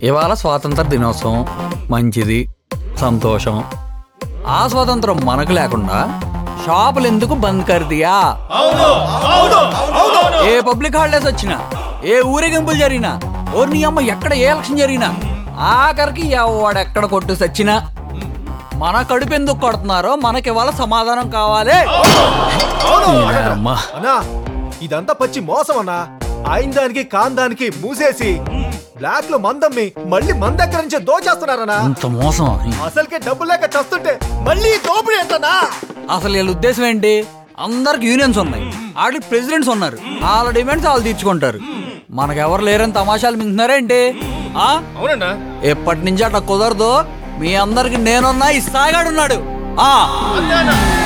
ఇవాళ స్వాతంత్ర దినోత్సవం మంచిది సంతోషం ఆ స్వాతంత్రం మనకు లేకుండా షాపులు ఎందుకు బంద్ కర్దియా ఏ పబ్లిక్ హాలిడేస్ వచ్చినా ఏ ఊరేగింపులు జరిగినా ఓ నీ అమ్మ ఎక్కడ ఏ ఎలక్షన్ జరిగినా ఆఖరికి ఎవడెక్కడ కొట్టు సచ్చినా మన కడుపు ఎందుకు కొడుతున్నారో మనకి ఇవాళ సమాధానం కావాలి అమ్మా అన్నా ఇదంతా పచ్చి మోసం అన్నా అయిన దానికి కాన్ దానికి మూసేసి బ్లాక్ లో మందమ్మి మళ్ళీ మన దగ్గర నుంచి దోచేస్తున్నారన్నా ఇంత మోసం అసలుకే డబ్బు లేక చస్తుంటే మళ్ళీ ఈ దోపిడీ ఏంటన్నా అసలు వీళ్ళ ఉద్దేశం ఏంటి అందరికి యూనియన్స్ ఉన్నాయి ఆడికి ప్రెసిడెంట్స్ ఉన్నారు వాళ్ళ డిమాండ్స్ వాళ్ళు తీర్చుకుంటారు మనకెవరు లేరని తమాషాలు మింగుతున్నారేంటి ఆ అవునన్నా ఎప్పటి నుంచి అట్లా కుదరదు మీ అందరికి నేనున్నా ఈ సాగాడున్నాడు ఆ